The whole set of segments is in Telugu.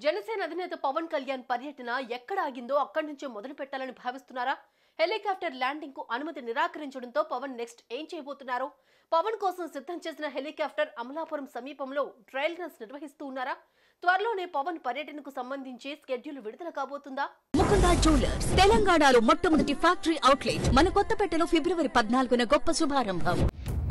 జనసేన అధినేత పవన్ కళ్యాణ్ పర్యటన ఎక్కడ ఆగిందో అక్కడి నుంచే మొదలు పెట్టాలని భావిస్తున్నారా హెలికాప్టర్ ల్యాండింగ్ కు అనుమతి నిరాకరించడంతో పవన్ నెక్స్ట్ ఏం చేయబోతున్నారు పవన్ కోసం సిద్ధం చేసిన హెలికాప్టర్ అమలాపురం సమీపంలో ట్రయల్ రన్స్ నిర్వహిస్తూ ఉన్నారా త్వరలోనే పవన్ పర్యటనకు సంబంధించి స్కెడ్యూల్ విడుదల కాబోతుందా ముకుంద జ్యువెలర్స్ తెలంగాణలో మొట్టమొదటి ఫ్యాక్టరీ అవుట్లెట్ మన కొత్తపేటలో ఫిబ్రవరి పద్నాలుగున గొప్ప శుభారంభం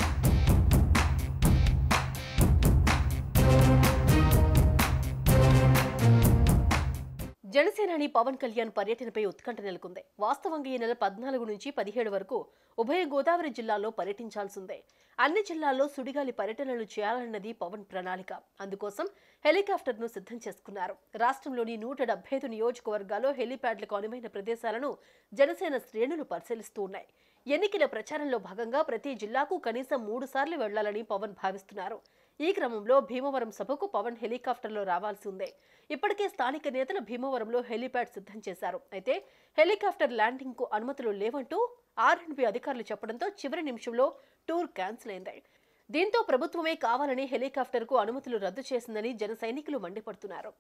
జనసేనాని పవన్ కళ్యాణ్ పర్యటనపై ఉత్కంఠ నెలకొంది వాస్తవంగా ఈ నెల పద్నాలుగు నుంచి పదిహేడు వరకు ఉభయ గోదావరి జిల్లాల్లో పర్యటించాల్సిందే అన్ని జిల్లాల్లో సుడిగాలి పర్యటనలు చేయాలన్నది పవన్ ప్రణాళిక అందుకోసం హెలికాప్టర్ను సిద్ధం చేసుకున్నారు రాష్ట్రంలోని నూట డెబ్బై ఐదు నియోజకవర్గాల్లో హెలిప్యాడ్లకు అనువైన ప్రదేశాలను జనసేన శ్రేణులు పరిశీలిస్తూ ఉన్నాయి ఎన్నికల ప్రచారంలో భాగంగా ప్రతి జిల్లాకు కనీసం మూడు సార్లు వెళ్లాలని పవన్ భావిస్తున్నారు ఈ క్రమంలో భీమవరం సభకు పవన్ హెలికాప్టర్లో రావాల్సి ఉంది ఇప్పటికే స్థానిక నేతలు భీమవరంలో హెలిప్యాడ్ సిద్ధం చేశారు అయితే హెలికాప్టర్ ల్యాండింగ్ కు అనుమతులు లేవంటూ ఆర్ఎండ్బి అధికారులు చెప్పడంతో చివరి నిమిషంలో టూర్ క్యాన్సిల్ అయింది దీంతో ప్రభుత్వమే కావాలని హెలికాప్టర్ కు అనుమతులు రద్దు చేసిందని జన సైనికులు మండిపడుతున్నారు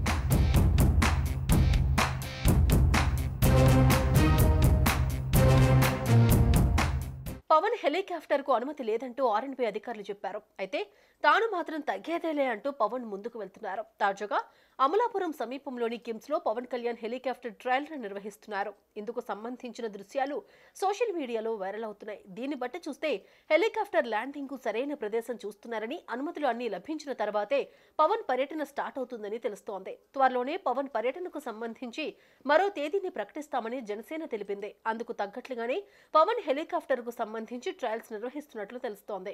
పవన్ హెలికాప్టర్ కు అనుమతి లేదంటూ ఆర్ఎన్బి అధికారులు చెప్పారు అయితే తాను మాత్రం తగ్గేదేలే అంటూ పవన్ ముందుకు వెళ్తున్నారు తాజాగా అమలాపురం సమీపంలోని కిమ్స్ లో Pawan Kalyan helicopter trial run నిర్వహిస్తున్నారు ఇందుకు సంబంధించిన దృశ్యాలు సోషల్ మీడియాలో వైరల్ అవుతున్నాయి దీన్ని బట్టి చూస్తే హెలికాప్టర్ ల్యాండింగ్ కు సరైన ప్రదేశం చూస్తున్నారని అనుమతులు అన్ని లభించిన తర్వాతే పవన్ పర్యటన స్టార్ట్ అవుతుందని తెలుస్తోంది త్వరలోనే పవన్ పర్యటనకు సంబంధించి మరో తేదీని ప్రకటిస్తామని జనసేన తెలిపింది అందుకు తగ్గట్లుగానే పవన్ హెలికాప్టర్ కు సంబంధించి ట్రయల్స్ నిర్వహిస్తున్నట్లు తెలుస్తోంది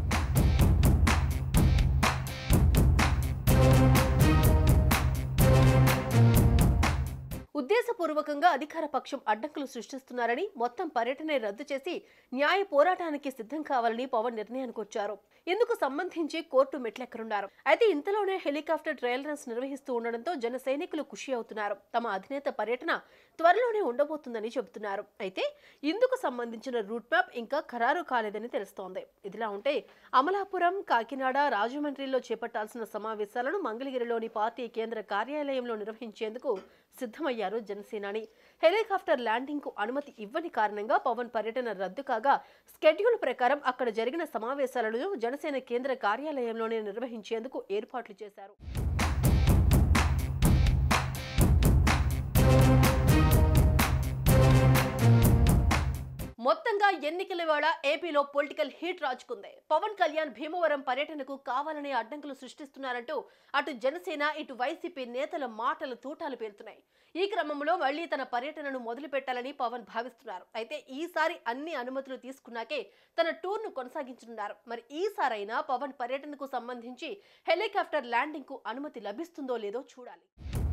ఉద్దేశపూర్వకంగా అధికార పక్షం అడ్డంకులు సృష్టిస్తున్నారని మొత్తం పర్యటన రద్దు చేసి న్యాయ పోరాటానికి సిద్ధం కావాలని పవన్ నిర్ణయానికి వచ్చారు ఇందుకు సంబంధించి కోర్టు మెట్లెక్కనున్నారు అయితే ఇంతలోనే హెలికాప్టర్ ట్రయల్ రన్స్ నిర్వహిస్తూ ఉండడంతో జన సైనికులు ఖుషి అవుతున్నారు తమ అధినేత పర్యటన త్వరలోనే ఉండబోతుందని చెబుతున్నారు అయితే ఇందుకు సంబంధించిన రూట్ మ్యాప్ ఇంకా ఖరారు కాలేదని తెలుస్తోంది ఇదిలా ఉంటే అమలాపురం కాకినాడ రాజమండ్రిలో చేపట్టాల్సిన సమావేశాలను మంగళగిరిలోని పార్టీ కేంద్ర కార్యాలయంలో నిర్వహించేందుకు సిద్ధమయ్యారు జనసేనాని హెలికాప్టర్ ల్యాండింగ్ కు అనుమతి ఇవ్వని కారణంగా పవన్ పర్యటన రద్దు కాగా స్కెడ్యూల్ ప్రకారం అక్కడ జరిగిన సమావేశాలను జనసేన కేంద్ర కార్యాలయంలోనే నిర్వహించేందుకు ఏర్పాట్లు చేశారు మొత్తంగా ఎన్నికల వేళ ఏపీలో పొలిటికల్ హీట్ రాజుకుంది పవన్ కళ్యాణ్ భీమవరం పర్యటనకు కావాలనే అడ్డంకులు సృష్టిస్తున్నారంటూ అటు జనసేన ఇటు వైసీపీ నేతల మాటలు తూటాలు పేరుతున్నాయి ఈ క్రమంలో మళ్లీ తన పర్యటనను మొదలు పెట్టాలని పవన్ భావిస్తున్నారు అయితే ఈసారి అన్ని అనుమతులు తీసుకున్నాకే తన టూర్ను కొనసాగించనున్నారు మరి ఈసారైనా పవన్ పర్యటనకు సంబంధించి హెలికాప్టర్ ల్యాండింగ్ కు అనుమతి లభిస్తుందో లేదో చూడాలి